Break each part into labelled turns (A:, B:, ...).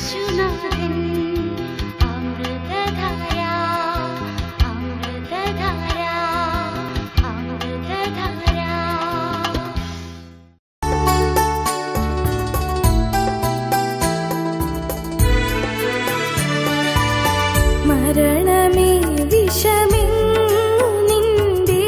A: യേശുനാഥൻ അമൃതധാര അമൃതധാര അമൃതധാര
B: മരണമേ വിഷമെങ്ങു നിന്റെ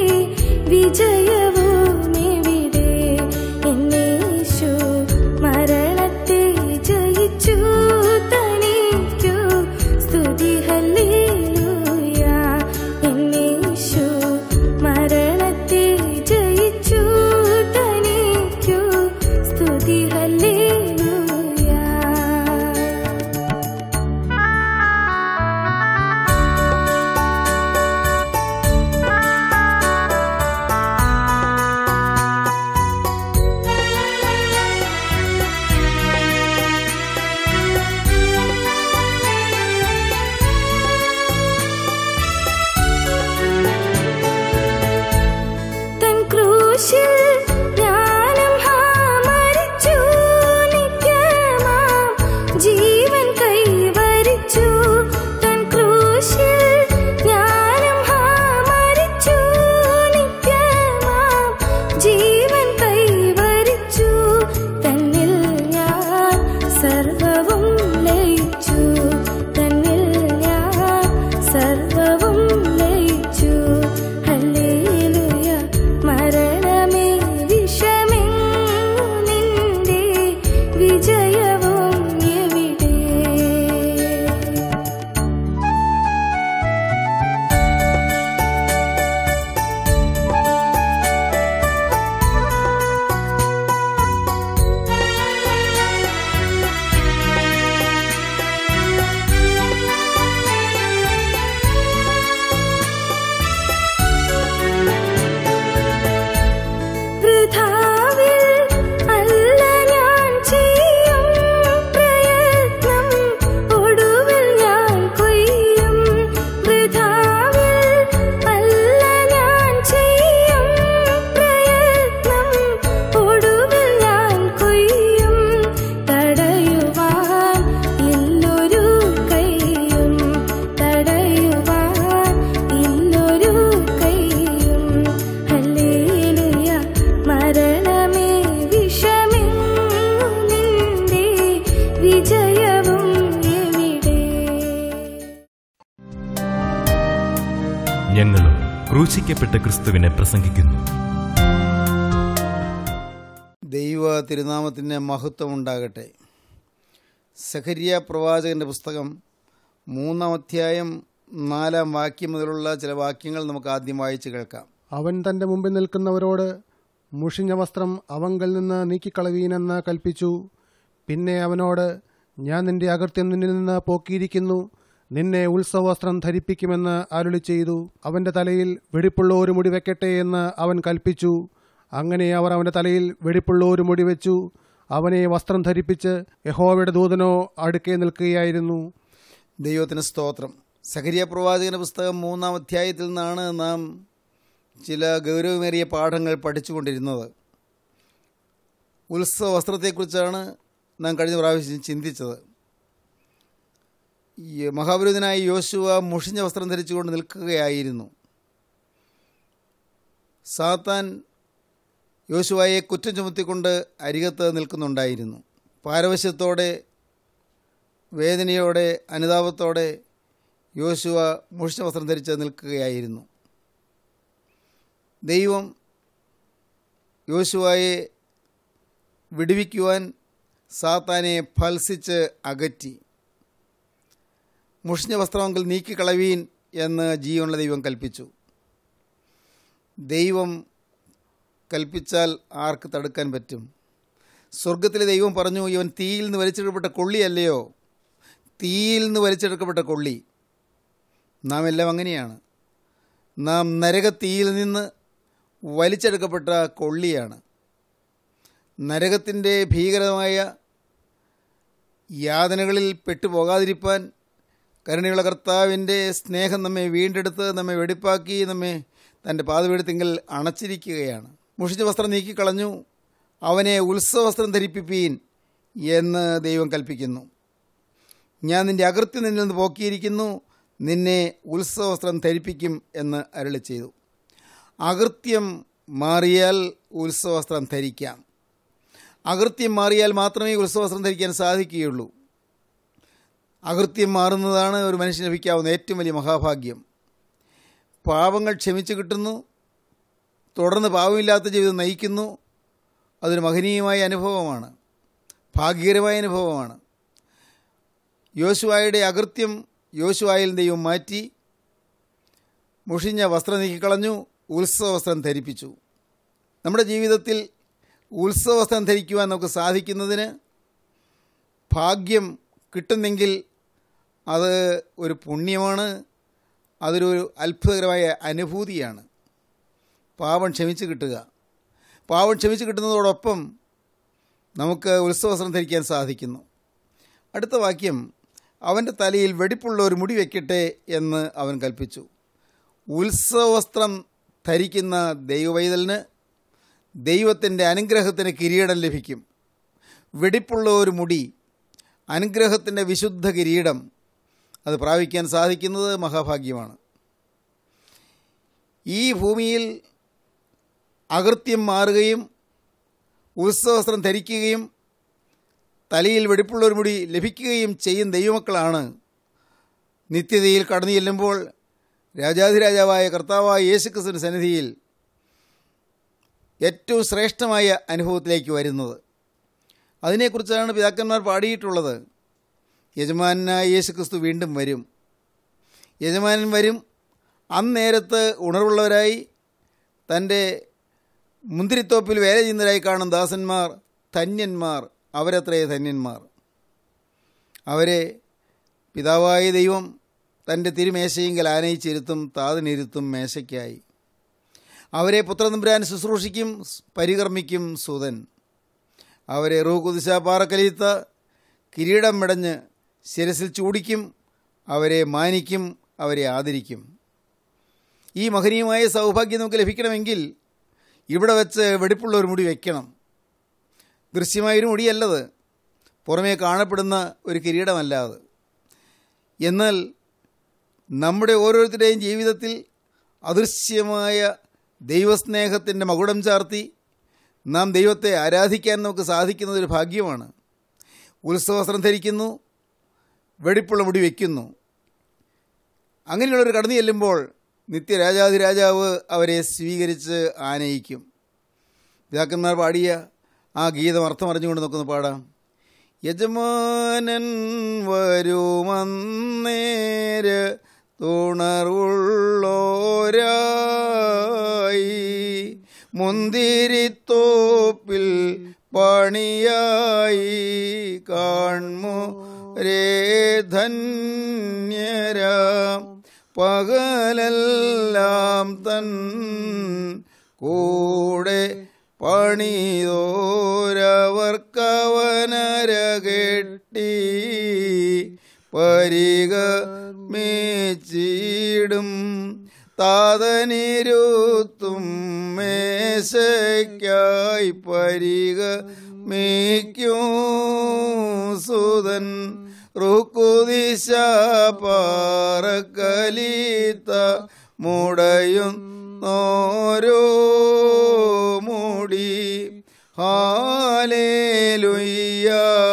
B: വിജയവുമെവിടെ എന്നേശു മരണത്തെ ജയിച്ചു തനിക്കു സ്തുതി ഹല്ലേലൂയ എന്നേശു മരണത്തെ ജയിച്ചു തനിക്കു സ്തുതി ഹല്ലേലൂയ തൻ ക്രൂശിൽ ജ്ഞാനം ഹാ മരിച്ചു നിത്യമാം ജീവൻ കൈവരിച്ചു തൻ ക്രൂശിൽ ജ്ഞാനം ഹാ മരിച്ചു നിത്യമാം ജീവൻ കൈവരിച്ചു തന്നിൽ ഞാൻ സർവവും ലയിച്ചു തന്നിൽ ഞാൻ സർവവും ലയിച്ചു ഹല്ലേലൂയ മരണമേ വിഷമെങ്ങു നിന്റെ വിജയവും എവിടെ വൃഥാവിൽ അല്ല ഞാൻ ചെയ്യും പ്രയത്നം ഒടുവിൽ ഞാൻ കൊയ്യും വൃഥാവിൽ അല്ല ഞാൻ ചെയ്യും പ്രയത്നം ഒടുവിൽ ഞാൻ കൊയ്യും തടയുവാൻ ഇല്ലൊരു കൈയും തടയുവാൻ ഇല്ലൊരു കൈയും ഹല്ലേലൂയ മരണമേ വിഷമെങ്ങു നിന്റെ വിജയവും എവിടെ
C: ഞങ്ങളും ക്രൂശിക്കപ്പെട്ട ക്രിസ്തുവിനെ പ്രസംഗിക്കുന്നു
D: ദൈവ തിരുനാമത്തിന് മഹത്വം ഉണ്ടാകട്ടെ സഖരിയ പ്രവാചകന്റെ പുസ്തകം മൂന്നാം അധ്യായം നാലാം വാക്യം മുതലുള്ള ചില വാക്യങ്ങൾ നമുക്ക് ആദ്യം വായിച്ചു കേൾക്കാം
E: അവൻ തന്റെ മുമ്പിൽ നിൽക്കുന്നവരോട് മുഷിഞ്ഞ വസ്ത്രം അവങ്കൽ നിന്ന് നീക്കിക്കളവീനെന്ന് കൽപ്പിച്ചു പിന്നെ അവനോട് ഞാൻ നിന്റെ അകൃത്യം നിന്നിൽ നിന്ന് പോക്കിയിരിക്കുന്നു നിന്നെ ഉത്സവവസ്ത്രം ധരിപ്പിക്കുമെന്ന് അരുളി ചെയ്തു അവന്റെ തലയിൽ വെടിപ്പുള്ള ഒരു മുടി വെക്കട്ടെ എന്ന് അവൻ കൽപ്പിച്ചു അങ്ങനെ അവർ അവന്റെ തലയിൽ വെടിപ്പുള്ള ഒരു മുടി വെച്ചു അവനെ വസ്ത്രം ധരിപ്പിച്ച് യഹോവയുടെ ദൂതനോ അടുക്കെ നിൽക്കുകയായിരുന്നു
D: ദൈവത്തിന് സ്തോത്രം സഖരിയ പ്രവാചകന്റെ പുസ്തകം മൂന്നാം അധ്യായത്തിൽ നിന്നാണ് നാം ചില ഗൗരവമേറിയ പാഠങ്ങൾ പഠിച്ചുകൊണ്ടിരുന്നത് ഉത്സവ വസ്ത്രത്തെക്കുറിച്ചാണ് നാം കഴിഞ്ഞ പ്രാവശ്യം ചിന്തിച്ചത് ഈ മഹാപുരുതനായ യോശുവ മുഷിഞ്ഞ വസ്ത്രം ധരിച്ചുകൊണ്ട് നിൽക്കുകയായിരുന്നു സാത്താൻ യോശുവയെ കുറ്റം ചുമത്തിക്കൊണ്ട് അരികത്ത് നിൽക്കുന്നുണ്ടായിരുന്നു പാരവശ്യത്തോടെ വേദനയോടെ അനുതാപത്തോടെ യോശുവ മുഷിഞ്ഞ വസ്ത്രം ധരിച്ച് നിൽക്കുകയായിരുന്നു ദൈവം യോശുവയെ വിടുവിക്കുവാൻ സാത്താനെ ഫൽസിച്ച് അകറ്റി മുഷിഞ്ഞ വസ്ത്രമെങ്കിൽ നീക്കിക്കളവീൻ എന്ന് ജീവനുള്ള ദൈവം കൽപ്പിച്ചു ദൈവം കൽപ്പിച്ചാൽ ആർക്ക് തടുക്കാൻ പറ്റും സ്വർഗത്തിലെ ദൈവം പറഞ്ഞു ഇവൻ തീയിൽ നിന്ന് വലിച്ചെടുക്കപ്പെട്ട കൊള്ളിയല്ലയോ തീയിൽ നിന്ന് വലിച്ചെടുക്കപ്പെട്ട കൊള്ളി നാം എല്ലാം അങ്ങനെയാണ് നാം നരകത്തീയിൽ നിന്ന് വലിച്ചെടുക്കപ്പെട്ട കൊള്ളിയാണ് നരകത്തിൻ്റെ ഭീകരമായ യാതനകളിൽ പെട്ടുപോകാതിരിപ്പാൻ കരുണയുള്ള കർത്താവിൻ്റെ സ്നേഹം നമ്മെ വീണ്ടെടുത്ത് നമ്മെ വെടിപ്പാക്കി നമ്മെ തൻ്റെ പാതവീടത്തിങ്കിൽ അണച്ചിരിക്കുകയാണ് മുഷിച്ച വസ്ത്രം നീക്കിക്കളഞ്ഞു അവനെ ഉത്സവസ്ത്രം ധരിപ്പിപ്പീൻ എന്ന് ദൈവം കൽപ്പിക്കുന്നു ഞാൻ നിന്റെ അകൃത്യം നിന്നിൽ നിന്ന് പോക്കിയിരിക്കുന്നു നിന്നെ ഉത്സവസ്ത്രം ധരിപ്പിക്കും എന്ന് അരുളി ചെയ്തു അകൃത്യം മാറിയാൽ ഉത്സവസ്ത്രം ധരിക്കാം അകൃത്യം മാറിയാൽ മാത്രമേ ഉത്സവസ്ത്രം ധരിക്കാൻ സാധിക്കുകയുള്ളൂ അകൃത്യം മാറുന്നതാണ് ഒരു മനുഷ്യന് ലഭിക്കാവുന്ന ഏറ്റവും വലിയ മഹാഭാഗ്യം പാപങ്ങൾ ക്ഷമിച്ചു കിട്ടുന്നു തുടർന്ന് പാപമില്ലാത്ത ജീവിതം നയിക്കുന്നു അതൊരു മഹനീയമായ അനുഭവമാണ് ഭാഗ്യകരമായ അനുഭവമാണ് യോശുവായുടെ അകൃത്യം യോശുവായിൽ ദൈവം മാറ്റി മുഷിഞ്ഞ വസ്ത്രം നീക്കിക്കളഞ്ഞു ഉത്സവവസ്ത്രം ധരിപ്പിച്ചു നമ്മുടെ ജീവിതത്തിൽ ഉത്സവവസ്ത്രം ധരിക്കുവാൻ നമുക്ക് സാധിക്കുന്നതിന് ഭാഗ്യം കിട്ടുന്നെങ്കിൽ അത് ഒരു പുണ്യമാണ് അതൊരു അത്ഭുതകരമായ അനുഭൂതിയാണ് പാപം ക്ഷമിച്ച് കിട്ടുക പാവം ക്ഷമിച്ച് കിട്ടുന്നതോടൊപ്പം നമുക്ക് ഉത്സവവസ്ത്രം ധരിക്കാൻ സാധിക്കുന്നു അടുത്ത വാക്യം അവൻ്റെ തലയിൽ വെടിപ്പുള്ള ഒരു മുടി വയ്ക്കട്ടെ എന്ന് അവൻ കൽപ്പിച്ചു ഉത്സവവസ്ത്രം ധരിക്കുന്ന ദൈവവൈതലിന് ദൈവത്തിൻ്റെ അനുഗ്രഹത്തിന് കിരീടം ലഭിക്കും വെടിപ്പുള്ള ഒരു മുടി അനുഗ്രഹത്തിൻ്റെ വിശുദ്ധ കിരീടം അത് പ്രാപിക്കാൻ സാധിക്കുന്നത് മഹാഭാഗ്യമാണ് ഈ ഭൂമിയിൽ അകൃത്യം മാറുകയും ഉത്സവസ്ത്രം ധരിക്കുകയും തലയിൽ വെടിപ്പുള്ള ഒരു മുടി ലഭിക്കുകയും ചെയ്യും ദൈവമക്കളാണ് നിത്യതയിൽ കടന്നു ചെല്ലുമ്പോൾ രാജാധിരാജാവായ കർത്താവായ യേശുക്രിസ്തുവിൻ്റെ സന്നിധിയിൽ ഏറ്റവും ശ്രേഷ്ഠമായ അനുഭവത്തിലേക്ക് വരുന്നത് അതിനെക്കുറിച്ചാണ് പിതാക്കന്മാർ പാടിയിട്ടുള്ളത് യജമാനായ യേശുക്രിസ്തു വീണ്ടും വരും യജമാനൻ വരും അന്നേരത്ത് ഉണർവുള്ളവരായി തൻ്റെ മുന്തിരിത്തോപ്പിൽ വേല ചെയ്യുന്നവരായി കാണും ദാസന്മാർ ധന്യന്മാർ അവരത്രേ ധന്യന്മാർ അവരെ പിതാവായ ദൈവം തൻ്റെ തിരുമേശയെങ്കിൽ ആനയിച്ചിരുത്തും താതനിരുത്തും മേശയ്ക്കായി അവരെ പുത്രനമ്പുരാൻ ശുശ്രൂഷിക്കും പരികർമ്മിക്കും സുതൻ അവരെ റൂ കുതിശ പാറക്കലീത്ത കിരീടം മെടഞ്ഞ് ശിരസിൽ ചൂടിക്കും അവരെ മാനിക്കും അവരെ ആദരിക്കും ഈ മഹനീയമായ സൗഭാഗ്യം നമുക്ക് ലഭിക്കണമെങ്കിൽ ഇവിടെ വെച്ച് വെടിപ്പുള്ള ഒരു മുടി വയ്ക്കണം ദൃശ്യമായൊരു മുടിയല്ലത് പുറമേ കാണപ്പെടുന്ന ഒരു കിരീടമല്ലാതെ എന്നാൽ നമ്മുടെ ഓരോരുത്തരുടെയും ജീവിതത്തിൽ അദൃശ്യമായ ദൈവസ്നേഹത്തിൻ്റെ മകുടം ചാർത്തി നാം ദൈവത്തെ ആരാധിക്കാൻ നമുക്ക് സാധിക്കുന്നത് ഒരു ഭാഗ്യമാണ് ഉത്സവസ്ത്രം ധരിക്കുന്നു വെടിപ്പുള്ള മുടി വയ്ക്കുന്നു അങ്ങനെയുള്ളവർ കടന്നു ചെല്ലുമ്പോൾ നിത്യരാജാധിരാജാവ് അവരെ സ്വീകരിച്ച് ആനയിക്കും പിതാക്കന്മാർ പാടിയ ആ ഗീതം അർത്ഥം അറിഞ്ഞുകൊണ്ട് നോക്കുന്ന പാടാം യജമാനൻ വരുമന്നേര് തുണർവുള്ളോരായി മുന്തിരിത്തോപ്പിൽ പണിയായി കാൺമു രേധന്യരാം പകലെല്ലാം തൻ കൂടെ പണിതോരവർക്കവനരകെട്ടി പരിക മേച്ചിടും താതനിരുത്തും മേശയ്ക്കായി പരിക മേയ്ക്കും സുതൻ റുക്കുദിശ പാറക്കലീത്ത മുടയും നോരോ മുടി ഹാലേലുയ്യ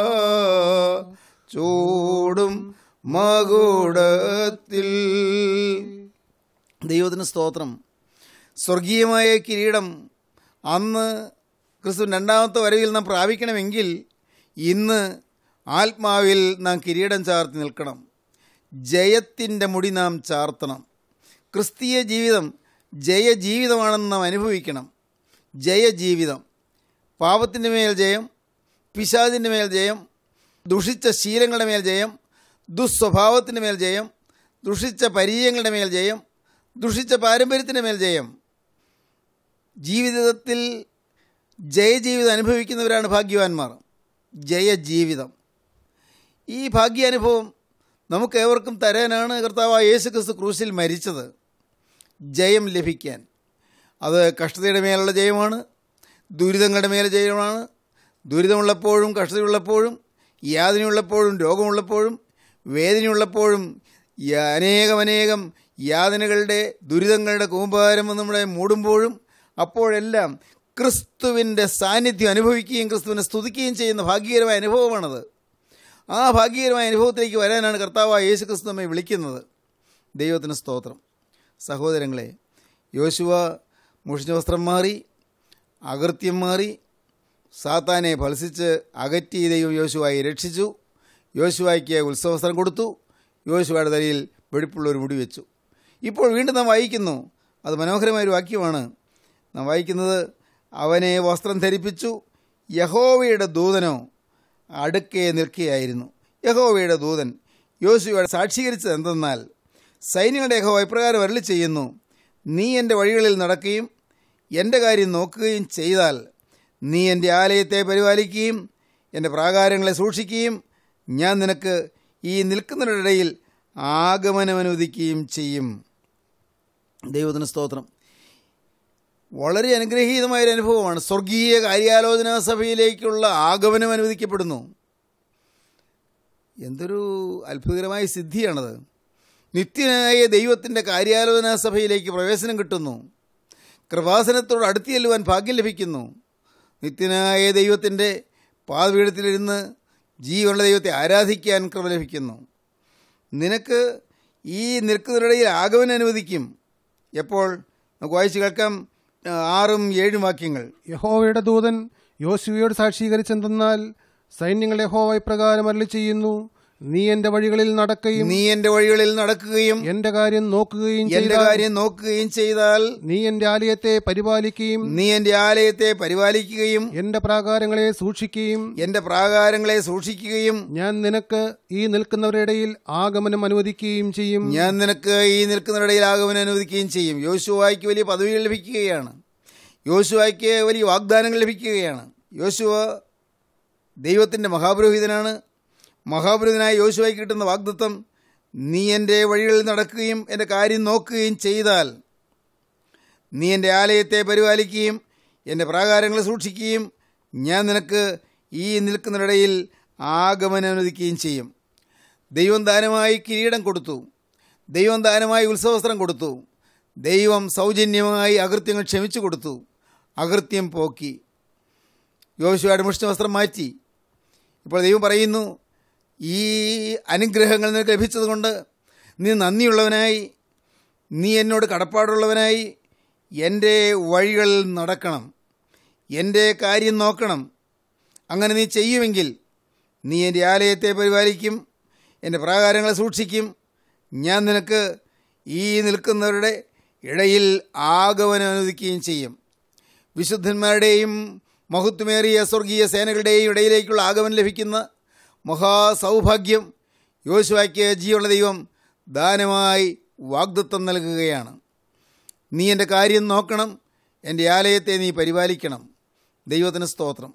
D: ചൂടും മകുടത്തിൽ ദൈവത്തിന് സ്തോത്രം സ്വർഗീയമായ കിരീടം അന്ന് ക്രിസ്തു രണ്ടാമത്തെ വരവിൽ നാം പ്രാപിക്കണമെങ്കിൽ ഇന്ന് ആത്മാവിൽ നാം കിരീടം ചാർത്തി നിൽക്കണം ജയത്തിൻ്റെ മുടി നാം ചാർത്തണം ക്രിസ്തീയ ജീവിതം ജയജീവിതമാണെന്ന് നാം അനുഭവിക്കണം ജയജീവിതം പാപത്തിൻ്റെ മേൽ ജയം പിശാചിൻ്റെ മേൽ ജയം ദുഷിച്ച ശീലങ്ങളുടെ മേൽ ജയം ദുസ്വഭാവത്തിൻ്റെ മേൽ ജയം ദുഷിച്ച പരിചയങ്ങളുടെ മേൽ ജയം ദുഷിച്ച പാരമ്പര്യത്തിൻ്റെ മേൽ ജയം ജീവിതത്തിൽ ജയജീവിതം അനുഭവിക്കുന്നവരാണ് ഭാഗ്യവാന്മാർ ജയജീവിതം ഈ ഭാഗ്യാനുഭവം നമുക്ക് ഏവർക്കും തരാനാണ് കർത്താവായ യേശു ക്രിസ്തു ക്രൂശിൽ മരിച്ചത് ജയം ലഭിക്കാൻ അത് കഷ്ടതയുടെ മേലുള്ള ജയമാണ് ദുരിതങ്ങളുടെ മേലെ ജയമാണ് ദുരിതമുള്ളപ്പോഴും കഷ്ടതയുള്ളപ്പോഴും യാതനയുള്ളപ്പോഴും രോഗമുള്ളപ്പോഴും വേദനയുള്ളപ്പോഴും യ- അനേകമനേകം യാതനകളുടെ ദുരിതങ്ങളുടെ കൂമ്പാരം നമ്മളെ മൂടുമ്പോഴും അപ്പോഴെല്ലാം ക്രിസ്തുവിൻ്റെ സാന്നിധ്യം അനുഭവിക്കുകയും ക്രിസ്തുവിനെ സ്തുതിക്കുകയും ചെയ്യുന്ന ഭാഗ്യകരമായ അനുഭവമാണത് ആ ഭാഗ്യകരമായ അനുഭവത്തിലേക്ക് വരാനാണ് കർത്താവായ യേശു ക്രിസ്തു നമ്മെ വിളിക്കുന്നത് ദൈവത്തിന് സ്തോത്രം സഹോദരങ്ങളെ യോശുവ മുഷിഞ്ഞ വസ്ത്രം മാറി അകൃത്യം മാറി സാത്താനെ ഫലസിച്ച് അകറ്റി ദൈവം യോശുവായി രക്ഷിച്ചു യോശുവായ്ക്ക് ഉത്സവവസ്ത്രം കൊടുത്തു യോശുവയുടെ തലയിൽ വെടിപ്പുള്ള ഒരു മുടി വെച്ചു ഇപ്പോൾ വീണ്ടും നാം വായിക്കുന്നു അത് മനോഹരമായൊരു വാക്യമാണ് നാം വായിക്കുന്നത് അവനെ വസ്ത്രം ധരിപ്പിച്ചു യഹോവയുടെ ദൂതനോ അടുക്കെ നിൽക്കുകയായിരുന്നു യഹോവയുടെ ദൂതൻ യോശുവയുടെ സാക്ഷീകരിച്ചത് എന്തെന്നാൽ സൈന്യങ്ങളുടെ യഹോവ ഇപ്രകാരം അരളി ചെയ്യുന്നു നീ എൻ്റെ വഴികളിൽ നടക്കുകയും എൻ്റെ കാര്യം നോക്കുകയും ചെയ്താൽ നീ എൻ്റെ ആലയത്തെ പരിപാലിക്കുകയും എൻ്റെ പ്രാകാരങ്ങളെ സൂക്ഷിക്കുകയും ഞാൻ നിനക്ക് ഈ നിൽക്കുന്നവരുടെ ഇടയിൽ ആഗമനം അനുവദിക്കുകയും ചെയ്യും ദൈവത്തിന് സ്തോത്രം വളരെ അനുഗ്രഹീതമായൊരു അനുഭവമാണ് സ്വർഗീയ കാര്യാലോചനാ സഭയിലേക്കുള്ള ആഗമനം അനുവദിക്കപ്പെടുന്നു എന്തൊരു അത്ഭുതകരമായ സിദ്ധിയാണത് നിത്യനായ ദൈവത്തിൻ്റെ കാര്യാലോചനാ സഭയിലേക്ക് പ്രവേശനം കിട്ടുന്നു കൃപാസനത്തോട് അടുത്ത് ചെല്ലുവാൻ ഭാഗ്യം ലഭിക്കുന്നു നിത്യനായ ദൈവത്തിൻ്റെ പാതപീഠത്തിലിരുന്ന് ജീവനുള്ള ദൈവത്തെ ആരാധിക്കാൻ കൃപ ലഭിക്കുന്നു നിനക്ക് ഈ നിൽക്കുന്നവരുടെയിൽ ആഗമനം അനുവദിക്കും എപ്പോൾ നമുക്ക് വായിച്ചു കേൾക്കാം ആ, ആറും ഏഴും വാക്യങ്ങൾ
E: യഹോവയുടെ ദൂതൻ യോശുവയോട് സാക്ഷീകരിച്ചെന്തെന്നാൽ സൈന്യങ്ങൾ യഹോവ ഇപ്രകാരം അരളി ചെയ്യുന്നു നീ എന്റെ വഴികളിൽ നടക്കുകയും
D: നീ എൻ്റെ വഴികളിൽ നടക്കുകയും
E: എന്റെ കാര്യം നോക്കുകയും
D: എൻ്റെ
E: ചെയ്താൽ
D: കാര്യം നോക്കുകയും ചെയ്താൽ
E: നീ എന്റെ ആലയത്തെ പരിപാലിക്കുകയും
D: നീ എൻ്റെ ആലയത്തെ പരിപാലിക്കുകയും
E: എന്റെ പ്രാകാരങ്ങളെ സൂക്ഷിക്കുകയും
D: എൻ്റെ പ്രാകാരങ്ങളെ സൂക്ഷിക്കുകയും
E: ഞാൻ നിനക്ക് ഈ നിൽക്കുന്നവരുടെ ഇടയിൽ ആഗമനം അനുവദിക്കുകയും ചെയ്യും
D: ഞാൻ നിനക്ക് ഈ നിൽക്കുന്നവരുടെയിൽ ആഗമനം അനുവദിക്കുകയും ചെയ്യും യോശുവായ്ക്ക് വലിയ പദവികൾ ലഭിക്കുകയാണ് യോശുവായ്ക്ക് വലിയ വാഗ്ദാനങ്ങൾ ലഭിക്കുകയാണ് യോശുവ ദൈവത്തിൻ്റെ മഹാപുരോഹിതനാണ് മഹാപുരോഹിതനായ യോശുവായ്ക്ക് കിട്ടുന്ന വാഗ്ദത്വം നീ എൻ്റെ വഴികളിൽ നടക്കുകയും എൻ്റെ കാര്യം നോക്കുകയും ചെയ്താൽ നീ എൻ്റെ ആലയത്തെ പരിപാലിക്കുകയും എൻ്റെ പ്രാകാരങ്ങളെ സൂക്ഷിക്കുകയും ഞാൻ നിനക്ക് ഈ നിൽക്കുന്നതിനിടയിൽ ആഗമനം അനുവദിക്കുകയും ചെയ്യും ദൈവം ദാനമായി കിരീടം കൊടുത്തു ദൈവം ദാനമായി ഉത്സവസ്ത്രം കൊടുത്തു ദൈവം സൗജന്യമായി അകൃത്യങ്ങൾ ക്ഷമിച്ചു കൊടുത്തു അകൃത്യം പോക്കി യോശുവയുടെ മുഷ്ടി വസ്ത്രം മാറ്റി ഇപ്പോൾ ദൈവം പറയുന്നു ഈ അനുഗ്രഹങ്ങൾ നിനക്ക് ലഭിച്ചതുകൊണ്ട് നീ നന്ദിയുള്ളവനായി നീ എന്നോട് കടപ്പാടുള്ളവനായി എൻ്റെ വഴികളിൽ നടക്കണം എൻ്റെ കാര്യം നോക്കണം അങ്ങനെ നീ ചെയ്യുമെങ്കിൽ നീ എൻ്റെ ആലയത്തെ പരിപാലിക്കും എൻ്റെ പ്രാകാരങ്ങളെ സൂക്ഷിക്കും ഞാൻ നിനക്ക് ഈ നിൽക്കുന്നവരുടെ ഇടയിൽ ആഗമനം അനുവദിക്കുകയും ചെയ്യും വിശുദ്ധന്മാരുടെയും മഹത്വമേറിയ സ്വർഗീയ സേനകളുടെയും ഇടയിലേക്കുള്ള ആഗമനം ലഭിക്കുന്ന മഹാസൗഭാഗ്യം യോശുവായ്ക്ക് ജീവനുള്ള ദൈവം ദാനമായി വാഗ്ദത്വം നൽകുകയാണ് നീ എൻ്റെ കാര്യം നോക്കണം എൻ്റെ ആലയത്തെ നീ പരിപാലിക്കണം ദൈവത്തിന് സ്തോത്രം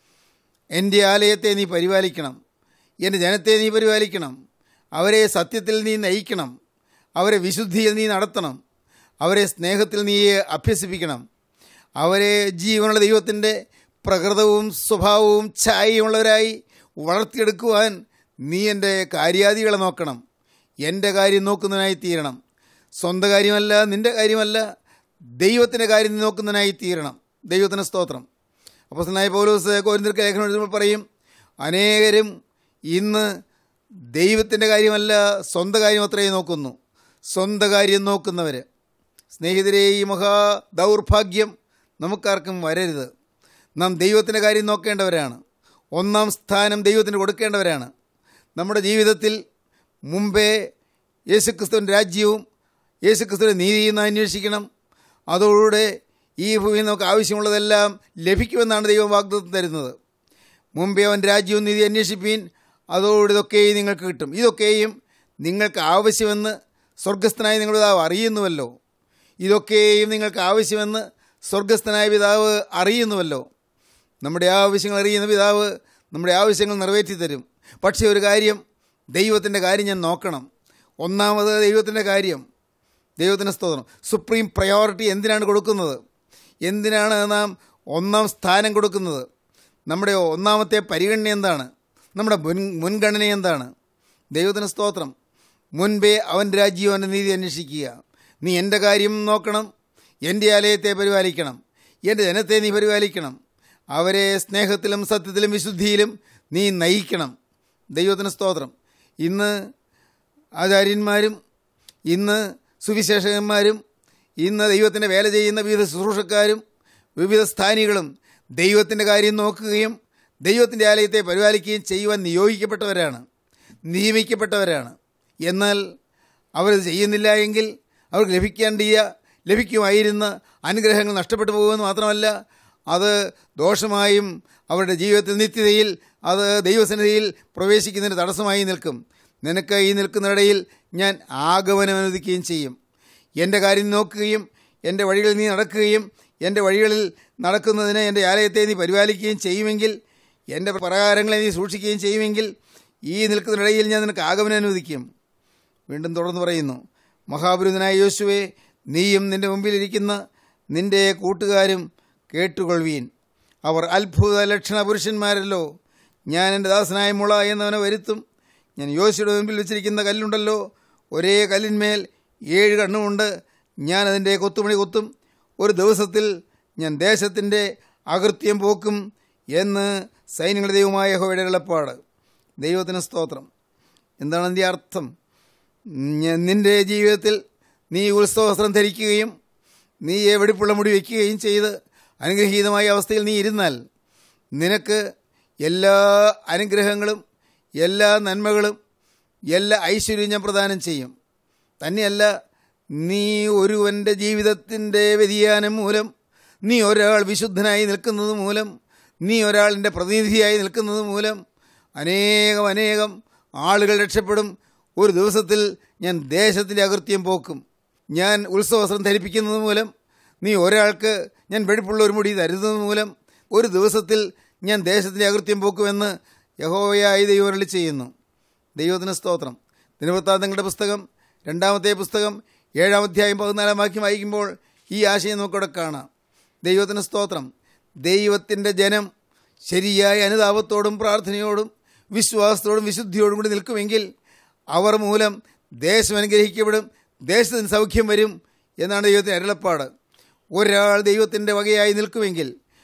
D: എൻ്റെ ആലയത്തെ നീ പരിപാലിക്കണം എൻ്റെ ജനത്തെ നീ പരിപാലിക്കണം അവരെ സത്യത്തിൽ നീ നയിക്കണം അവരെ വിശുദ്ധിയിൽ നീ നടത്തണം അവരെ സ്നേഹത്തിൽ നീ അഭ്യസിപ്പിക്കണം അവരെ ജീവനുള്ള ദൈവത്തിൻ്റെ പ്രകൃതവും സ്വഭാവവും ഛായയുള്ളവരായി വളർത്തിയെടുക്കുവാൻ നീ എൻ്റെ കാര്യാദികളെ നോക്കണം എൻ്റെ കാര്യം നോക്കുന്നതിനായി തീരണം സ്വന്തം കാര്യമല്ല നിൻ്റെ കാര്യമല്ല ദൈവത്തിൻ്റെ കാര്യം നീ നോക്കുന്നതിനായി തീരണം ദൈവത്തിന് സ്തോത്രം അപ്പോസനായ പൗലോസ് കോരിന്തിർക്ക് ലേഖനം എഴുതുമ്പോൾ പറയും അനേകരും ഇന്ന് ദൈവത്തിൻ്റെ കാര്യമല്ല സ്വന്തം കാര്യം അത്രയും നോക്കുന്നു സ്വന്തം കാര്യം നോക്കുന്നവർ സ്നേഹിതരെ ഈ മഹാ ദൗർഭാഗ്യം നമുക്കാർക്കും വരരുത് നാം ദൈവത്തിൻ്റെ കാര്യം നോക്കേണ്ടവരാണ് ഒന്നാം സ്ഥാനം ദൈവത്തിന് കൊടുക്കേണ്ടവരാണ് നമ്മുടെ ജീവിതത്തിൽ മുമ്പേ യേശുക്രിസ്തുവിൻ്റെ രാജ്യവും യേശുക്രിസ്തുവിൻ്റെ നീതിയും നാം അന്വേഷിക്കണം അതോടുകൂടെ ഈ ഭൂമിയിൽ നമുക്ക് ആവശ്യമുള്ളതെല്ലാം ലഭിക്കുമെന്നാണ് ദൈവം വാഗ്ദത്തം തരുന്നത് മുമ്പേ അവൻ രാജ്യവും നീതി അന്വേഷിപ്പീൻ അതോടുകൂടി ഇതൊക്കെയും നിങ്ങൾക്ക് കിട്ടും ഇതൊക്കെയും നിങ്ങൾക്ക് ആവശ്യമെന്ന് സ്വർഗസ്ഥനായ നിങ്ങളുടെ പിതാവ് അറിയുന്നുവല്ലോ ഇതൊക്കെയും നിങ്ങൾക്ക് ആവശ്യമെന്ന് സ്വർഗസ്ഥനായ പിതാവ് അറിയുന്നുവല്ലോ നമ്മുടെ ആവശ്യങ്ങൾ അറിയുന്ന പിതാവ് നമ്മുടെ ആവശ്യങ്ങൾ നിറവേറ്റി തരും പക്ഷേ ഒരു കാര്യം ദൈവത്തിൻ്റെ കാര്യം ഞാൻ നോക്കണം ഒന്നാമത് ദൈവത്തിൻ്റെ കാര്യം ദൈവത്തിൻ്റെ സ്തോത്രം സുപ്രീം പ്രയോറിറ്റി എന്തിനാണ് കൊടുക്കുന്നത് എന്തിനാണ് നാം ഒന്നാം സ്ഥാനം കൊടുക്കുന്നത് നമ്മുടെ ഒന്നാമത്തെ പരിഗണന എന്താണ് നമ്മുടെ മുൻ മുൻഗണന എന്താണ് ദൈവത്തിന് സ്തോത്രം മുൻപേ അവൻ്റെ രാജ്യവും അവൻ്റെ നീതി അന്വേഷിക്കുക നീ എൻ്റെ കാര്യം നോക്കണം എൻ്റെ ആലയത്തെ പരിപാലിക്കണം എൻ്റെ ജനത്തെ നീ പരിപാലിക്കണം അവരെ സ്നേഹത്തിലും സത്യത്തിലും വിശുദ്ധിയിലും നീ നയിക്കണം ദൈവത്തിന് സ്തോത്രം ഇന്ന് ആചാര്യന്മാരും ഇന്ന് സുവിശേഷകന്മാരും ഇന്ന് ദൈവത്തിൻ്റെ വേല ചെയ്യുന്ന വിവിധ ശുശ്രൂഷക്കാരും വിവിധ സ്ഥാനികളും ദൈവത്തിൻ്റെ കാര്യം നോക്കുകയും ദൈവത്തിൻ്റെ ആലയത്തെ പരിപാലിക്കുകയും ചെയ്യുവാൻ നിയോഗിക്കപ്പെട്ടവരാണ് നിയമിക്കപ്പെട്ടവരാണ് എന്നാൽ അവരത് ചെയ്യുന്നില്ല എങ്കിൽ അവർക്ക് ലഭിക്കേണ്ടിയ ലഭിക്കുമായിരുന്ന അനുഗ്രഹങ്ങൾ നഷ്ടപ്പെട്ടു പോകുമെന്ന് മാത്രമല്ല അത് ദോഷമായും അവരുടെ ജീവിതത്തിൽ നിത്യതയിൽ അത് ദൈവസന്നിധിയിൽ പ്രവേശിക്കുന്നതിന് തടസ്സമായി നിൽക്കും നിനക്ക് ഈ നിൽക്കുന്നിടയിൽ ഞാൻ ആഗമനം അനുവദിക്കുകയും ചെയ്യും എൻ്റെ കാര്യം നോക്കുകയും എൻ്റെ വഴികളിൽ നീ നടക്കുകയും എൻ്റെ വഴികളിൽ നടക്കുന്നതിന് എൻ്റെ ആലയത്തെ നീ പരിപാലിക്കുകയും ചെയ്യുമെങ്കിൽ എൻ്റെ പ്രകാരങ്ങളെ നീ സൂക്ഷിക്കുകയും ചെയ്യുമെങ്കിൽ ഈ നിൽക്കുന്നിടയിൽ ഞാൻ നിനക്ക് ആഗമനം അനുവദിക്കും വീണ്ടും തുടർന്ന് പറയുന്നു മഹാപുരുതനായ യോശുവെ നീയും നിന്റെ മുമ്പിലിരിക്കുന്ന നിന്റെ കൂട്ടുകാരും കേട്ടുകൊള്ളുവീൻ അവർ അത്ഭുത ലക്ഷണ പുരുഷന്മാരല്ലോ ഞാൻ എൻ്റെ ദാസനായ മുള എന്നവനെ വരുത്തും ഞാൻ യോശുയുടെ മുമ്പിൽ വെച്ചിരിക്കുന്ന കല്ലുണ്ടല്ലോ ഒരേ കല്ലിന്മേൽ ഏഴ് കണ്ണുമുണ്ട് ഞാൻ അതിൻ്റെ കൊത്തുമണി കൊത്തും ഒരു ദിവസത്തിൽ ഞാൻ ദേശത്തിൻ്റെ അകൃത്യം പോക്കും എന്ന് സൈന്യങ്ങളുടെ ദൈവമായ യഹോവയുടെ എളപ്പാട് ദൈവത്തിന് സ്തോത്രം എന്താണ് അതിൻ്റെ അർത്ഥം ഞ- നിന്റെ ജീവിതത്തിൽ നീ ഉത്സവവസ്ത്രം ധരിക്കുകയും നീ വെടിപ്പുള്ള മുടി വയ്ക്കുകയും ചെയ്ത് അനുഗ്രഹീതമായ അവസ്ഥയിൽ നീ ഇരുന്നാൽ നിനക്ക് എല്ലാ അനുഗ്രഹങ്ങളും എല്ലാ നന്മകളും എല്ലാ ഐശ്വര്യവും ഞാൻ പ്രദാനം ചെയ്യും തന്നെയല്ല നീ ഒരുവൻ്റെ ജീവിതത്തിൻ്റെ വ്യതിയാനം മൂലം നീ ഒരാൾ വിശുദ്ധനായി നിൽക്കുന്നത് മൂലം നീ ഒരാളിൻ്റെ പ്രതിനിധിയായി നിൽക്കുന്നത് മൂലം അനേകം അനേകം ആളുകൾ രക്ഷപ്പെടും ഒരു ദിവസത്തിൽ ഞാൻ ദേശത്തിൻ്റെ അകൃത്യം പോക്കും ഞാൻ ഉത്സവവസ്ത്രം ധരിപ്പിക്കുന്നത് മൂലം നീ ഒരാൾക്ക് ഞാൻ വെടിപ്പുള്ള ഒരു മുടി തരുന്നത് മൂലം ഒരു ദിവസത്തിൽ ഞാൻ ദേശത്തിൻ്റെ അകൃത്യം പോക്കുമെന്ന് യഹോവയായി ദൈവരളി ചെയ്യുന്നു ദൈവത്തിന് സ്തോത്രം ദിനവൃത്താന്തങ്ങളുടെ പുസ്തകം രണ്ടാമത്തെ പുസ്തകം ഏഴാം അധ്യായം പതിനാലാം വാക്യം വായിക്കുമ്പോൾ ഈ ആശയം നമുക്കവിടെ കാണാം ദൈവത്തിന് സ്തോത്രം ദൈവത്തിൻ്റെ ജനം ശരിയായ അനുതാപത്തോടും പ്രാർത്ഥനയോടും വിശ്വാസത്തോടും വിശുദ്ധിയോടും കൂടി നിൽക്കുമെങ്കിൽ അവർ മൂലം ദേശം അനുഗ്രഹിക്കപ്പെടും ദേശത്തിന് സൗഖ്യം വരും എന്നാണ് ദൈവത്തിൻ്റെ അരുളപ്പാട് ഒരാൾ ദൈവത്തിൻ്റെ വകയായി നിൽക്കുമെങ്കിൽ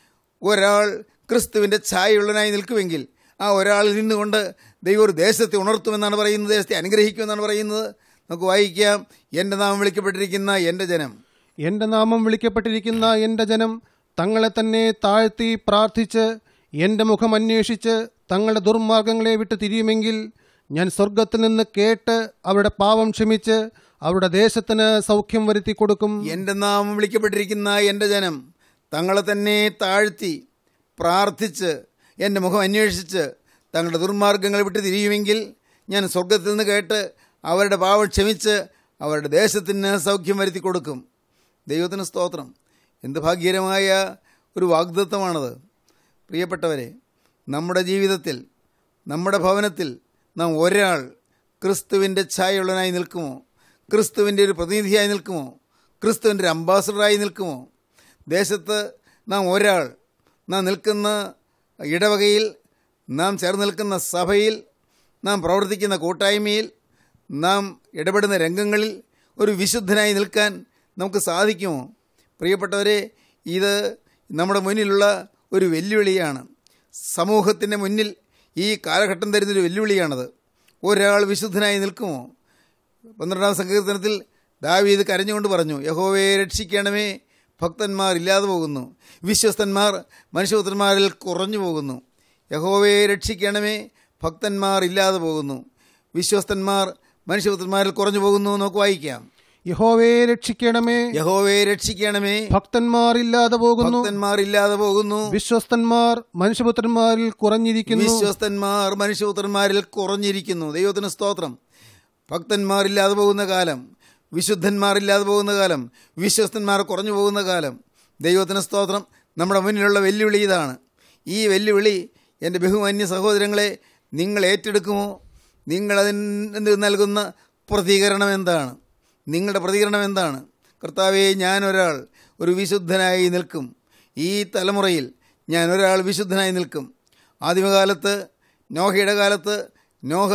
D: ഒരാൾ ക്രിസ്തുവിൻ്റെ ഛായയുള്ളവനായി നിൽക്കുമെങ്കിൽ ആ ഒരാളിൽ നിന്നുകൊണ്ട് ദൈവം ഒരു ദേശത്തെ ഉണർത്തുമെന്നാണ് പറയുന്നത് ദേശത്തെ അനുഗ്രഹിക്കുമെന്നാണ് പറയുന്നത് നമുക്ക് വായിക്കാം എൻ്റെ നാമം വിളിക്കപ്പെട്ടിരിക്കുന്ന എൻ്റെ ജനം
E: എന്റെ നാമം വിളിക്കപ്പെട്ടിരിക്കുന്ന എന്റെ ജനം തങ്ങളെ തന്നെ താഴ്ത്തി പ്രാർത്ഥിച്ച് എന്റെ മുഖം അന്വേഷിച്ച് തങ്ങളുടെ ദുർമാർഗങ്ങളെ വിട്ട് തിരിയുമെങ്കിൽ ഞാൻ സ്വർഗത്തിൽ നിന്ന് കേട്ട് അവരുടെ പാപം ക്ഷമിച്ച് അവരുടെ ദേശത്തിന് സൗഖ്യം വരുത്തി കൊടുക്കും
D: എൻ്റെ നാമം വിളിക്കപ്പെട്ടിരിക്കുന്ന എൻ്റെ ജനം തങ്ങളെ തന്നെ താഴ്ത്തി പ്രാർത്ഥിച്ച് എൻ്റെ മുഖം അന്വേഷിച്ച് തങ്ങളുടെ ദുർമാർഗങ്ങൾ വിട്ട് തിരിയുമെങ്കിൽ ഞാൻ സ്വർഗത്തിൽ നിന്ന് കേട്ട് അവരുടെ പാവം ക്ഷമിച്ച് അവരുടെ ദേശത്തിന് സൗഖ്യം വരുത്തി കൊടുക്കും ദൈവത്തിന് സ്തോത്രം എന്ത് ഭാഗ്യകരമായ ഒരു വാഗ്ദത്വമാണത് പ്രിയപ്പെട്ടവരെ നമ്മുടെ ജീവിതത്തിൽ നമ്മുടെ ഭവനത്തിൽ നാം ഒരാൾ ക്രിസ്തുവിൻ്റെ ഛായയുള്ളവനായി നിൽക്കുമോ ക്രിസ്തുവിൻ്റെ ഒരു പ്രതിനിധിയായി നിൽക്കുമോ ക്രിസ്തുവിൻ്റെ ഒരു അംബാസഡറായി നിൽക്കുമോ ദേശത്ത് നാം ഒരാൾ നാം നിൽക്കുന്ന ഇടവകയിൽ നാം ചേർന്ന് നിൽക്കുന്ന സഭയിൽ നാം പ്രവർത്തിക്കുന്ന കൂട്ടായ്മയിൽ നാം ഇടപെടുന്ന രംഗങ്ങളിൽ ഒരു വിശുദ്ധനായി നിൽക്കാൻ നമുക്ക് സാധിക്കുമോ പ്രിയപ്പെട്ടവരെ ഇത് നമ്മുടെ മുന്നിലുള്ള ഒരു വെല്ലുവിളിയാണ് സമൂഹത്തിൻ്റെ മുന്നിൽ ഈ കാലഘട്ടം തരുന്നൊരു വെല്ലുവിളിയാണത് ഒരാൾ വിശുദ്ധനായി നിൽക്കുമോ പന്ത്രണ്ടാം സങ്കീർത്തനത്തിൽ ദാവീദ് കരഞ്ഞുകൊണ്ട് പറഞ്ഞു യഹോവയെ രക്ഷിക്കണമേ ഭക്തന്മാർ ഇല്ലാതെ പോകുന്നു വിശ്വസ്തന്മാർ മനുഷ്യപുത്രന്മാരിൽ കുറഞ്ഞു പോകുന്നു യഹോവയെ രക്ഷിക്കണമേ ഭക്തന്മാർ ഇല്ലാതെ പോകുന്നു വിശ്വസ്തന്മാർ മനുഷ്യപുത്രന്മാരിൽ കുറഞ്ഞു പോകുന്നു എന്ന് നമുക്ക് വായിക്കാം
E: യഹോവയെ രക്ഷിക്കണമേ
D: യഹോവയെ രക്ഷിക്കണമേ
E: ഭക്തന്മാർ ഇല്ലാതെ പോകുന്നു
D: ഭക്തന്മാർ ഇല്ലാതെ പോകുന്നു
E: വിശ്വസ്തന്മാർ മനുഷ്യപുത്രന്മാരിൽ കുറഞ്ഞിരിക്കുന്നു
D: വിശ്വസ്തന്മാർ മനുഷ്യപുത്രന്മാരിൽ കുറഞ്ഞിരിക്കുന്നു ദൈവത്തിന് സ്തോത്രം ഭക്തന്മാരില്ലാതെ പോകുന്ന കാലം വിശുദ്ധന്മാരില്ലാതെ പോകുന്ന കാലം വിശ്വസ്തന്മാർ കുറഞ്ഞു പോകുന്ന കാലം ദൈവത്തിന് സ്തോത്രം നമ്മുടെ മുന്നിലുള്ള വെല്ലുവിളി ഇതാണ് ഈ വെല്ലുവിളി എൻ്റെ ബഹുമാന്യ സഹോദരങ്ങളെ നിങ്ങൾ ഏറ്റെടുക്കുമോ നിങ്ങളതിന് നൽകുന്ന പ്രതികരണം എന്താണ് നിങ്ങളുടെ പ്രതികരണം എന്താണ് കർത്താവെ ഞാനൊരാൾ ഒരു വിശുദ്ധനായി നിൽക്കും ഈ തലമുറയിൽ ഞാൻ ഒരാൾ വിശുദ്ധനായി നിൽക്കും ആദ്യമകാലത്ത് നോഹയുടെ കാലത്ത് നോഹ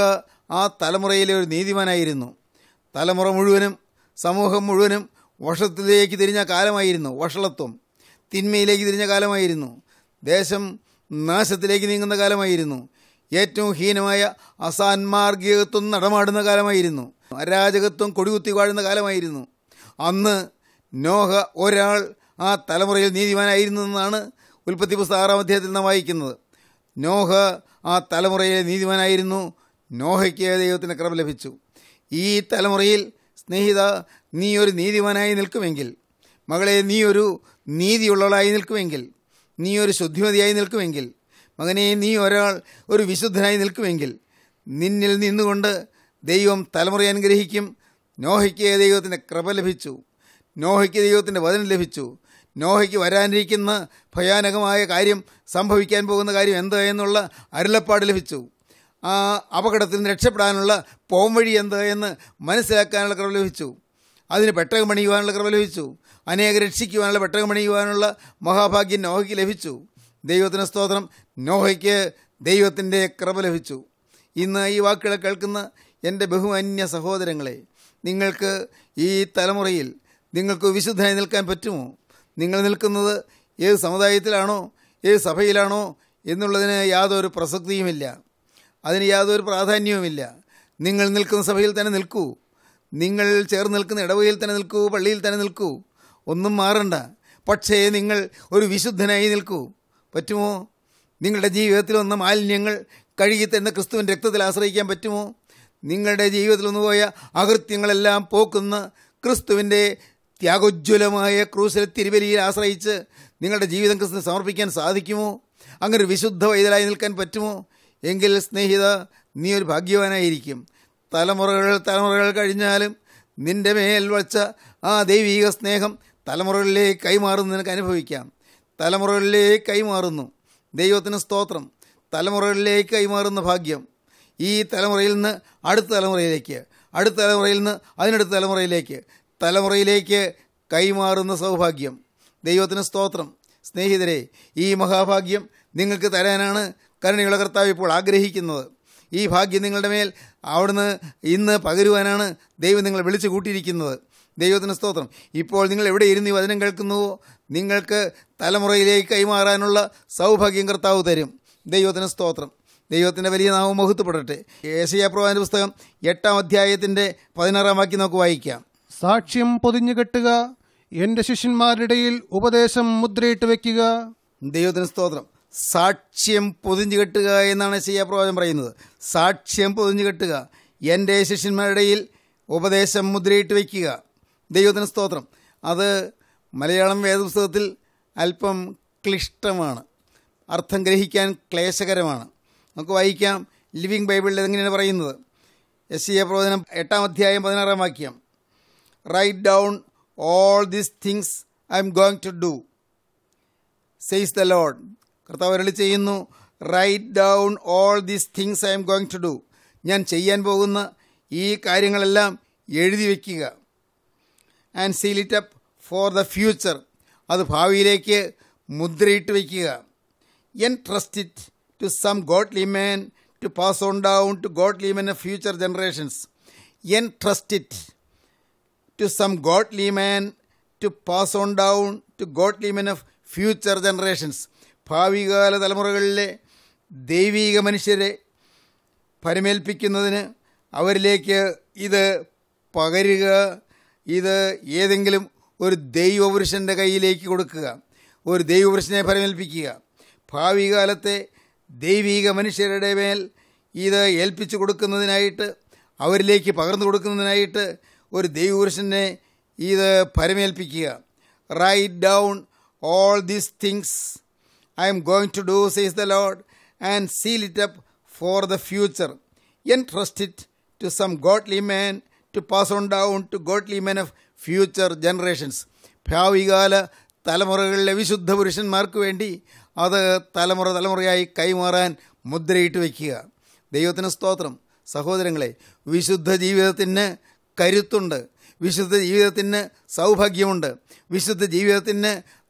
D: ആ തലമുറയിലെ ഒരു നീതിമാനായിരുന്നു തലമുറ മുഴുവനും സമൂഹം മുഴുവനും വഷത്തിലേക്ക് തിരിഞ്ഞ കാലമായിരുന്നു വഷളത്വം തിന്മയിലേക്ക് തിരിഞ്ഞ കാലമായിരുന്നു ദേശം നാശത്തിലേക്ക് നീങ്ങുന്ന കാലമായിരുന്നു ഏറ്റവും ഹീനമായ അസാൻമാർഗികത്വം നടമാടുന്ന കാലമായിരുന്നു അരാജകത്വം കൊടികുത്തി വാഴുന്ന കാലമായിരുന്നു അന്ന് നോഹ ഒരാൾ ആ തലമുറയിൽ നീതിമാനായിരുന്നു എന്നാണ് ഉൽപ്പത്തി പുസ്തകം ആറാം അധ്യായത്തിൽ നാം വായിക്കുന്നത് നോഹ ആ തലമുറയിലെ നീതിമാനായിരുന്നു നോഹയ്ക്ക് ദൈവത്തിന് കൃപ ലഭിച്ചു ഈ തലമുറയിൽ സ്നേഹിത നീ ഒരു നീതിമാനായി നിൽക്കുമെങ്കിൽ മകളെ നീ ഒരു നീതിയുള്ളവളായി നിൽക്കുമെങ്കിൽ നീ ഒരു ശുദ്ധിമതിയായി നിൽക്കുമെങ്കിൽ മകനെ നീ ഒരാൾ ഒരു വിശുദ്ധനായി നിൽക്കുമെങ്കിൽ നിന്നിൽ നിന്നുകൊണ്ട് ദൈവം തലമുറയെ അനുഗ്രഹിക്കും നോഹയ്ക്ക് ദൈവത്തിൻ്റെ കൃപ ലഭിച്ചു നോഹയ്ക്ക് ദൈവത്തിൻ്റെ വചനം ലഭിച്ചു നോഹയ്ക്ക് വരാനിരിക്കുന്ന ഭയാനകമായ കാര്യം സംഭവിക്കാൻ പോകുന്ന കാര്യം എന്ത് എന്നുള്ള അരുളപ്പാട് ലഭിച്ചു ആ അപകടത്തിൽ നിന്ന് രക്ഷപ്പെടാനുള്ള പോംവഴി എന്ത് എന്ന് മനസ്സിലാക്കാനുള്ള കൃപ ലഭിച്ചു അതിന് പെട്ടകം പണിയുവാനുള്ള കൃപ ലഭിച്ചു അനേക രക്ഷിക്കുവാനുള്ള പെട്ടകം പണിയുവാനുള്ള മഹാഭാഗ്യം നോഹയ്ക്ക് ലഭിച്ചു ദൈവത്തിന് സ്തോത്രം നോഹയ്ക്ക് ദൈവത്തിൻ്റെ കൃപ ലഭിച്ചു ഇന്ന് ഈ വാക്കുകൾ കേൾക്കുന്ന എൻ്റെ ബഹുമാന്യ സഹോദരങ്ങളെ നിങ്ങൾക്ക് ഈ തലമുറയിൽ നിങ്ങൾക്ക് വിശുദ്ധനായി നിൽക്കാൻ പറ്റുമോ നിങ്ങൾ നിൽക്കുന്നത് ഏത് സമുദായത്തിലാണോ ഏത് സഭയിലാണോ എന്നുള്ളതിന് യാതൊരു പ്രസക്തിയുമില്ല അതിന് യാതൊരു പ്രാധാന്യവുമില്ല നിങ്ങൾ നിൽക്കുന്ന സഭയിൽ തന്നെ നിൽക്കൂ നിങ്ങൾ ചേർന്ന് നിൽക്കുന്ന ഇടവകയിൽ തന്നെ നിൽക്കൂ പള്ളിയിൽ തന്നെ നിൽക്കൂ ഒന്നും മാറണ്ട പക്ഷേ നിങ്ങൾ ഒരു വിശുദ്ധനായി നിൽക്കൂ പറ്റുമോ നിങ്ങളുടെ ജീവിതത്തിൽ വന്ന മാലിന്യങ്ങൾ കഴുകി തന്നെ ക്രിസ്തുവിൻ്റെ രക്തത്തിൽ ആശ്രയിക്കാൻ പറ്റുമോ നിങ്ങളുടെ ജീവിതത്തിൽ വന്നു പോയ അകൃത്യങ്ങളെല്ലാം പോക്കുന്ന ക്രിസ്തുവിൻ്റെ ത്യാഗോജ്വലമായ ക്രൂശിലെ തിരുവലിയിൽ ആശ്രയിച്ച് നിങ്ങളുടെ ജീവിതം ക്രിസ്തുവിന് സമർപ്പിക്കാൻ സാധിക്കുമോ അങ്ങനെ ഒരു വിശുദ്ധ വൈതലായി നിൽക്കാൻ പറ്റുമോ എങ്കിൽ സ്നേഹിത നീ ഒരു ഭാഗ്യവാനായിരിക്കും തലമുറകൾ തലമുറകൾ കഴിഞ്ഞാലും നിന്റെ മേൽ വച്ച ആ ദൈവീക സ്നേഹം തലമുറകളിലേക്ക് കൈമാറുന്ന നിനക്ക് അനുഭവിക്കാം തലമുറകളിലേക്ക് കൈമാറുന്നു ദൈവത്തിന് സ്തോത്രം തലമുറകളിലേക്ക് കൈമാറുന്ന ഭാഗ്യം ഈ തലമുറയിൽ നിന്ന് അടുത്ത തലമുറയിലേക്ക് അടുത്ത തലമുറയിൽ നിന്ന് അതിനടുത്ത തലമുറയിലേക്ക് തലമുറയിലേക്ക് കൈമാറുന്ന സൗഭാഗ്യം ദൈവത്തിന് സ്തോത്രം സ്നേഹിതരെ ഈ മഹാഭാഗ്യം നിങ്ങൾക്ക് തരാനാണ് കരുണയുള്ള കർത്താവ് ഇപ്പോൾ ആഗ്രഹിക്കുന്നത് ഈ ഭാഗ്യം നിങ്ങളുടെ മേൽ അവിടുന്ന് ഇന്ന് പകരുവാനാണ് ദൈവം നിങ്ങളെ വിളിച്ചു കൂട്ടിയിരിക്കുന്നത് ദൈവത്തിന് സ്തോത്രം ഇപ്പോൾ നിങ്ങൾ എവിടെ ഇരുന്ന് ഈ വചനം കേൾക്കുന്നുവോ നിങ്ങൾക്ക് തലമുറയിലേക്ക് കൈമാറാനുള്ള സൗഭാഗ്യം കർത്താവ് തരും ദൈവത്തിന് സ്തോത്രം ദൈവത്തിൻ്റെ വലിയ നാമം മഹത്വപ്പെടട്ടെ ഏഷ്യ പ്രവാചൻ്റെ പുസ്തകം എട്ടാം അധ്യായത്തിൻ്റെ പതിനാറാം വാക്യം നമുക്ക് വായിക്കാം
E: സാക്ഷ്യം പൊതിഞ്ഞു കെട്ടുക എന്റെ ശിഷ്യന്മാരുടെ ഇടയിൽ ഉപദേശം മുദ്രയിട്ട് വെക്കുക
D: ദൈവത്തിന് സ്തോത്രം സാക്ഷ്യം പൊതിഞ്ഞു കെട്ടുക എന്നാണ് ശയ്യ പ്രവാചകം പറയുന്നത് സാക്ഷ്യം പൊതിഞ്ഞു കെട്ടുക എൻ്റെ ശിഷ്യന്മാരുടെ ഇടയിൽ ഉപദേശം മുദ്രയിട്ട് വയ്ക്കുക ദൈവത്തിന് സ്തോത്രം അത് മലയാളം വേദപുസ്തകത്തിൽ അല്പം ക്ലിഷ്ടമാണ് അർത്ഥം ഗ്രഹിക്കാൻ ക്ലേശകരമാണ് നമുക്ക് വായിക്കാം ലിവിങ് ബൈബിളിൽ എങ്ങനെയാണ് പറയുന്നത് എസ് എ പ്രവചനം എട്ടാം അധ്യായം പതിനാറാം വാക്യം write down all these things I'm going to do says the Lord കർത്താവ് അരളി ചെയ്യുന്നു write down all these things I'm going to do ഞാൻ ചെയ്യാൻ പോകുന്ന ഈ കാര്യങ്ങളെല്ലാം എഴുതി വയ്ക്കുക and seal it up for the future അത് ഭാവിയിലേക്ക് മുദ്രയിട്ട് വയ്ക്കുക entrust it to some godly man to pass on down to godly men of future generations entrust it to some godly man to pass on down to godly men of future generations ഭാവികാല തലമുറകളിലെ ദൈവീക മനുഷ്യരെ പരമേൽപ്പിക്കുന്നതിന് അവരിലേക്ക് ഇത് പകരുക ഇത് ഏതെങ്കിലും ഒരു ദൈവപുരുഷൻ്റെ കയ്യിലേക്ക് കൊടുക്കുക ഒരു ദൈവപുരുഷനെ പരമേൽപ്പിക്കുക ഭാവി കാലത്തെ ദൈവീക മനുഷ്യരുടെ മേൽ ഇത് ഏൽപ്പിച്ചു കൊടുക്കുന്നതിനായിട്ട് അവരിലേക്ക് പകർന്നു കൊടുക്കുന്നതിനായിട്ട് ഒരു ദൈവപുരുഷനെ ഇത് പരമേൽപ്പിക്കുക write down all these things I'm going to do says the Lord and seal it up for the future entrust it to some godly man to pass on down to godly men of future generations ഭാവികാല തലമുറകളിലെ വിശുദ്ധ പുരുഷന്മാർക്ക് വേണ്ടി അത് തലമുറ തലമുറയായി കൈമാറാൻ മുദ്രയിട്ട് വയ്ക്കുക ദൈവത്തിന് സ്തോത്രം സഹോദരങ്ങളെ വിശുദ്ധ ജീവിതത്തിന് കരുത്തുണ്ട് വിശുദ്ധ ജീവിതത്തിന് സൗഭാഗ്യമുണ്ട് വിശുദ്ധ ജീവിതത്തിന്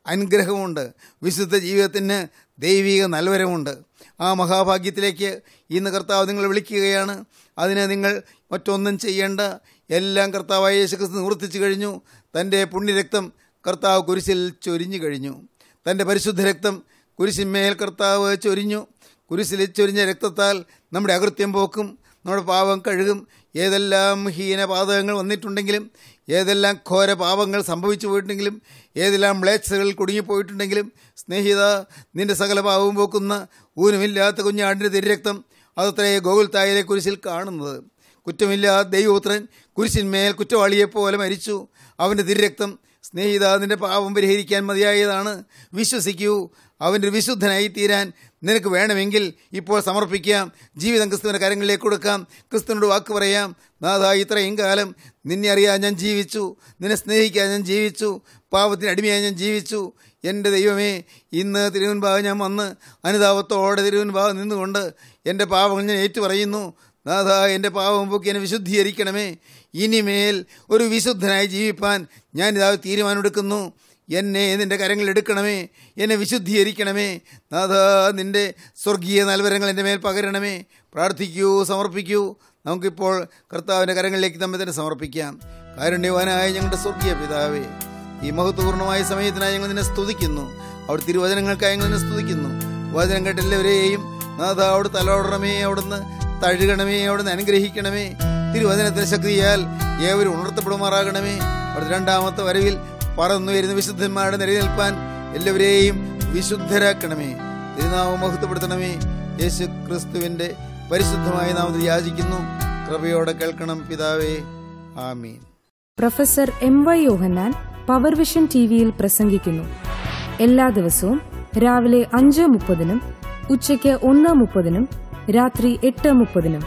D: അനുഗ്രഹമുണ്ട് വിശുദ്ധ ജീവിതത്തിന് ദൈവിക നൽവരമുണ്ട് ആ മഹാഭാഗ്യത്തിലേക്ക് ഇന്ന് കർത്താവ് നിങ്ങളെ വിളിക്കുകയാണ് അതിന് നിങ്ങൾ മറ്റൊന്നും ചെയ്യേണ്ട എല്ലാം കർത്താവായ യേശുക്രിസ്തു നിവർത്തിച്ചു കഴിഞ്ഞു തൻ്റെ പുണ്യരക്തം കർത്താവ് കുരിശിൽ ചൊരിഞ്ഞു കഴിഞ്ഞു തൻ്റെ പരിശുദ്ധ രക്തം കുരിശിന്മേൽ കർത്താവ് ചൊരിഞ്ഞു കുരിശിൽ ചൊരിഞ്ഞ രക്തത്താൽ നമ്മുടെ അകൃത്യം പോക്കും നമ്മുടെ പാപം കഴുകും ഏതെല്ലാം ഹീനപാതകങ്ങൾ വന്നിട്ടുണ്ടെങ്കിലും ഏതെല്ലാം ഘോര പാപങ്ങൾ സംഭവിച്ചു പോയിട്ടുണ്ടെങ്കിലും ഏതെല്ലാം മ്ലേച്ഛതകൾ കുടുങ്ങിപ്പോയിട്ടുണ്ടെങ്കിലും സ്നേഹിത നിന്റെ സകല പാവവും പോക്കുന്ന ഊനമില്ലാത്ത കുഞ്ഞാടിൻ്റെ തിരുരക്തം അതത്രേ ഗോകുൽത്തായിലെ കുരിശിൽ കാണുന്നത് കുറ്റമില്ലാത്ത ദൈവപുത്രൻ കുരിശിന്മേൽ കുറ്റവാളിയെപ്പോലെ മരിച്ചു അവൻ്റെ തിരുരക്തം സ്നേഹിത നിന്റെ പാപം പരിഹരിക്കാൻ മതിയായതാണ് വിശ്വസിക്കൂ അവൻ്റെ ഒരു വിശുദ്ധനായി തീരാൻ നിനക്ക് വേണമെങ്കിൽ ഇപ്പോൾ സമർപ്പിക്കാം ജീവിതം ക്രിസ്തുവിൻ്റെ കരങ്ങളിലേക്ക് കൊടുക്കാം ക്രിസ്തുവിനോട് വാക്ക് പറയാം നാഥ ഇത്രയും കാലം നിന്നെ അറിയാൻ ഞാൻ ജീവിച്ചു നിന്നെ സ്നേഹിക്കാൻ ഞാൻ ജീവിച്ചു പാപത്തിന് അടിമയായി ഞാൻ ജീവിച്ചു എൻ്റെ ദൈവമേ ഇന്ന് തിരുവൻപാവ് ഞാൻ വന്ന് അനുതാപത്തോടെ തിരുവൻപാവ് നിന്നുകൊണ്ട് എൻ്റെ പാപങ്ങൾ ഞാൻ ഏറ്റുപറയുന്നു നാഥ എൻ്റെ പാപം പൊക്കി എന്നെ വിശുദ്ധീകരിക്കണമേ ഇനിമേൽ ഒരു വിശുദ്ധനായി ജീവിപ്പാൻ ഞാൻ ഇതാ തീരുമാനമെടുക്കുന്നു എന്നെ നിൻ്റെ കരങ്ങളിൽ എടുക്കണമേ എന്നെ വിശുദ്ധീകരിക്കണമേ നാഥ നിൻ്റെ സ്വർഗീയ നൽവരങ്ങൾ എൻ്റെ മേൽ പകരണമേ പ്രാർത്ഥിക്കൂ സമർപ്പിക്കൂ നമുക്കിപ്പോൾ കർത്താവിൻ്റെ കരങ്ങളിലേക്ക് നമ്മെ തന്നെ സമർപ്പിക്കാം കാരുണ്യവാനായ ഞങ്ങളുടെ സ്വർഗീയ പിതാവേ ഈ മഹത്വപൂർണ്ണമായ സമയത്തിനായി ഞങ്ങൾ നിന്നെ സ്തുതിക്കുന്നു അവിടെ തിരുവചനങ്ങൾക്കായി ഞങ്ങൾ നിന്നെ സ്തുതിക്കുന്നു വചനം കേട്ട എല്ലാവരെയും നാഥ അവിടെ തലോടണമേ അവിടുന്ന് തഴുകണമേ അവിടുന്ന് അനുഗ്രഹിക്കണമേ തിരുവചനത്തിന് ശക്തിയാൽ ഏവരും ഉണർത്തപ്പെടുമാറാകണമേ അവിടുത്തെ രണ്ടാമത്തെ വരവിൽ പറന്നു വരുന്ന വിശുദ്ധന്മാരുടെ നിലയിൽ നിൽപ്പാൻ എല്ലാവരെയും വിശുദ്ധരാക്കണമേ തിരുനാമം മഹത്വപ്പെടുത്തണമേ യേശു ക്രിസ്തുവിന്റെ പരിശുദ്ധമായ നാമത്തിൽ യാചിക്കുന്നു കൃപയോടെ കേൾക്കണം പിതാവേ ആമീൻ
A: professor M Y Yohannan Power Vision T വിയിൽ പ്രസംഗിക്കുന്നു എല്ലാ ദിവസവും രാവിലെ അഞ്ച് മുപ്പതിനും ഉച്ചയ്ക്ക് ഒന്ന് മുപ്പതിനും രാത്രി എട്ട് മുപ്പതിനും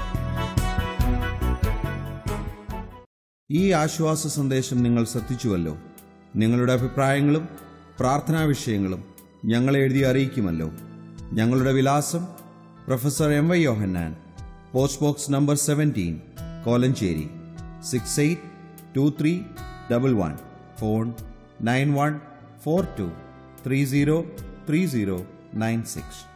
F: ഈ ആശ്വാസ സന്ദേശം നിങ്ങൾ ശ്രദ്ധിച്ചുവല്ലോ നിങ്ങളുടെ അഭിപ്രായങ്ങളും പ്രാർത്ഥനാ വിഷയങ്ങളും ഞങ്ങളെ എഴുതി അറിയിക്കുമല്ലോ ഞങ്ങളുടെ വിലാസം professor M Y Yohannan post box number seventeen Kolenchery six eight two three double one phone nine one four two three zero three zero nine six